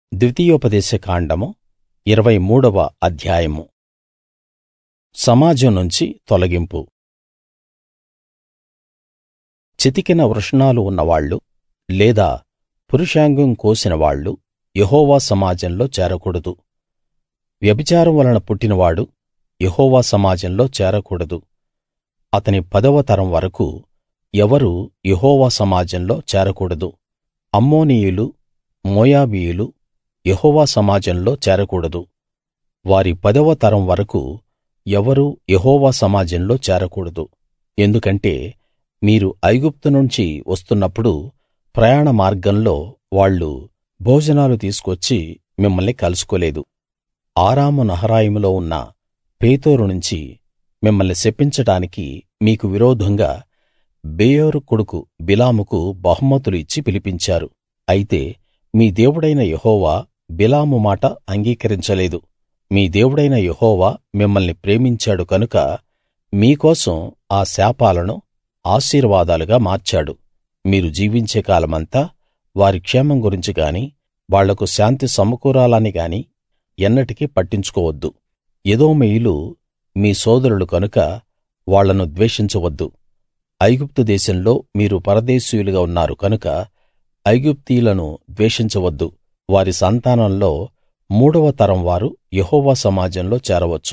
ద్వితీయోపదేశ కాండము ఇరవై మూడవ అధ్యాయము సమాజం నుంచి తొలగింపు చితికిన వృషణాలు ఉన్నవాళ్ళు లేదా పురుషాంగం కోసిన వాళ్ళు యెహోవా సమాజంలో చేరకూడదు వ్యభిచారం వలన పుట్టినవాడు యెహోవా సమాజంలో చేరకూడదు అతని పదవ తరం వరకూ ఎవరూ యెహోవా సమాజంలో చేరకూడదు అమ్మోనీయులు మోయాబీయులు యెహోవా సమాజంలో చేరకూడదు వారి పదవ తరం వరకూ ఎవరూ యెహోవా సమాజంలో చేరకూడదు ఎందుకంటే మీరు ఐగుప్తు నుంచి వస్తున్నప్పుడు ప్రయాణ మార్గంలో వాళ్ళు భోజనాలు తీసుకువచ్చి మిమ్మల్ని కలుసుకోలేదు ఆరాము నహరాయిములో ఉన్న పేతోరు నుంచి మిమ్మల్ని శపించడానికి మీకు విరోధంగా బెయోరు కొడుకు బిలాముకు బహుమతులు ఇచ్చి పిలిపించారు అయితే మీ దేవుడైన యెహోవా బిలాము మాట అంగీకరించలేదు మీ దేవుడైన యెహోవా మిమ్మల్ని ప్రేమించాడు కనుక మీ కోసం ఆ శాపాలను ఆశీర్వాదాలుగా మార్చాడు మీరు జీవించే కాలమంతా వారి క్షేమం గురించి గానీ వాళ్లకు శాంతి సమకూరాలని గానీ ఎన్నటికీ పట్టించుకోవద్దు ఎదోమీయులు మీ సోదరులు కనుక వాళ్ళను ద్వేషించవద్దు ఐగుప్తు దేశంలో మీరు పరదేశీయులుగా ఉన్నారు కనుక ఐగుప్తీయులను ద్వేషించవద్దు వారి సంతానంలో మూడవ తరం వారు యెహోవా సమాజంలో చేరవచ్చు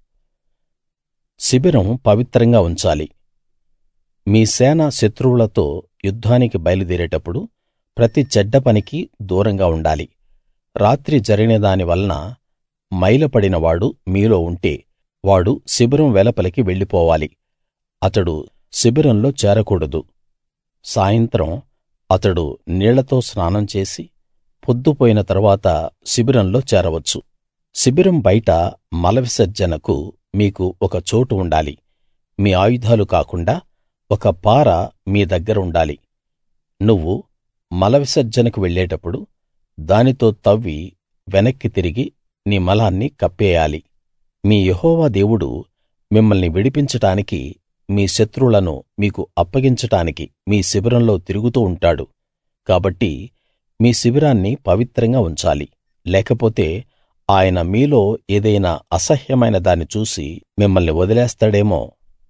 శిబిరం పవిత్రంగా ఉంచాలి మీ సేన శత్రువులతో యుద్ధానికి బయలుదేరేటప్పుడు ప్రతి చెడ్డ పనికి దూరంగా ఉండాలి రాత్రి జరిగిన దాని వలన మైలపడిన వాడు మీలో ఉంటే వాడు శిబిరం వెలుపలికి వెళ్ళిపోవాలి అతడు శిబిరంలో చేరకూడదు సాయంత్రం అతడు నీళ్లతో స్నానం చేసి పొద్దుపోయిన తరువాత శిబిరంలో చేరవచ్చు శిబిరం బయట మల విసర్జనకు మీకు ఒక చోటు ఉండాలి మీ ఆయుధాలు కాకుండా ఒక పార మీ దగ్గర ఉండాలి నువ్వు మల విసర్జనకు వెళ్ళేటప్పుడు దానితో తవ్వి వెనక్కి తిరిగి నీ మలాన్ని కప్పేయాలి మీ యెహోవా దేవుడు మిమ్మల్ని విడిపించడానికి మీ శత్రువులను మీకు అప్పగించడానికి మీ శిబిరంలో తిరుగుతూ ఉంటాడు కాబట్టి మీ శిబిరాన్ని పవిత్రంగా ఉంచాలి లేకపోతే ఆయన మీలో ఏదైనా అసహ్యమైన దాన్ని చూసి మిమ్మల్ని వదిలేస్తాడేమో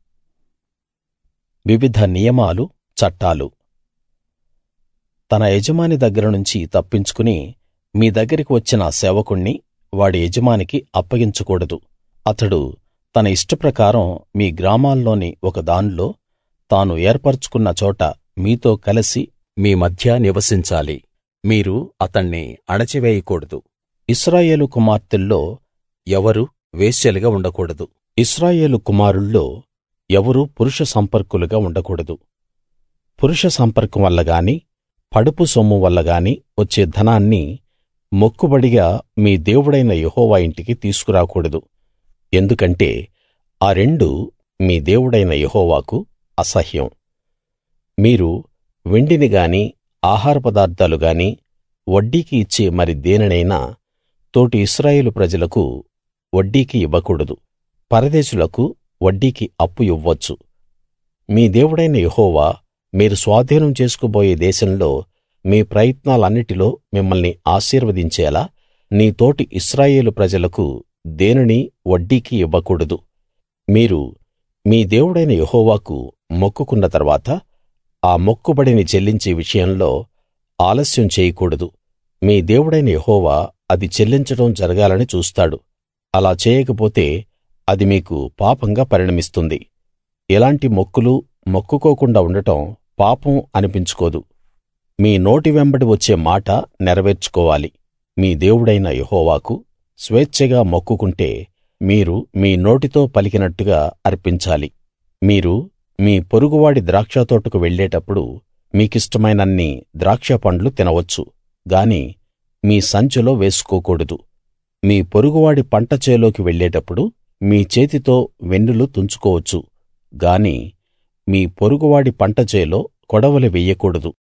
వివిధ నియమాలు చట్టాలు తన యజమాని దగ్గర నుంచి తప్పించుకుని మీ దగ్గరికి వచ్చిన సేవకుణ్ణి వాడి యజమానికి అప్పగించకూడదు అతడు తన ఇష్టప్రకారం మీ గ్రామాల్లోని ఒక దాన్లో తాను ఏర్పరచుకున్న చోట మీతో కలిసి మీ మధ్య నివసించాలి మీరు అతణ్ణి అణచివేయకూడదు ఇశ్రాయేలు కుమార్తెల్లో ఎవరూ వేశ్యలుగా ఉండకూడదు ఇశ్రాయేలు కుమారుల్లో ఎవరూ పురుష సంపర్కులుగా ఉండకూడదు పురుష సంపర్కం వల్ల గాని పడుపు సొమ్ము వల్ల గాని వచ్చే ధనాన్ని మొక్కుబడిగా మీ దేవుడైన యెహోవా ఇంటికి తీసుకురాకూడదు ఎందుకంటే ఆ రెండూ మీ దేవుడైన యెహోవాకు అసహ్యం మీరు వెండిని గాని ఆహార పదార్థాలు గాని వడ్డీకి ఇచ్చే మరి దేనినైనా తోటి ఇశ్రాయేలు ప్రజలకు వడ్డీకి ఇవ్వకూడదు పరదేశులకు వడ్డీకి అప్పు ఇవ్వొచ్చు మీ దేవుడైన యెహోవా మీరు స్వాధీనం చేసుకోబోయే దేశంలో మీ ప్రయత్నాలన్నిటిలో మిమ్మల్ని ఆశీర్వదించేలా నీ తోటి ఇశ్రాయేలు ప్రజలకు దేనినీ వడ్డీకి ఇవ్వకూడదు మీరు మీ దేవుడైన యెహోవాకు మొక్కుకున్న తర్వాత ఆ మొక్కుబడిని చెల్లించే విషయంలో ఆలస్యం చేయకూడదు మీ దేవుడైన యెహోవా అది చెల్లించడం జరగాలని చూస్తాడు అలా చేయకపోతే అది మీకు పాపంగా పరిణమిస్తుంది ఎలాంటి మొక్కులు మొక్కుకోకుండా ఉండటం పాపం అనిపించుకోదు మీ నోటి వెంబడి వచ్చే మాట నెరవేర్చుకోవాలి మీ దేవుడైన యెహోవాకు స్వేచ్ఛగా మొక్కుకుంటే మీరు మీ నోటితో పలికినట్టుగా అర్పించాలి మీరు మీ పొరుగువాడి ద్రాక్షతోటకు వెళ్ళేటప్పుడు మీకిష్టమైనన్ని ద్రాక్ష పండ్లు తినవచ్చు గాని మీ సంచిలో వేసుకోకూడదు మీ పొరుగువాడి పంట చేలోకి వెళ్ళేటప్పుడు మీ చేతితో వెన్నులు తుంచుకోవచ్చు గాని మీ పొరుగువాడి పంట చేలో కొడవలి వెయ్యకూడదు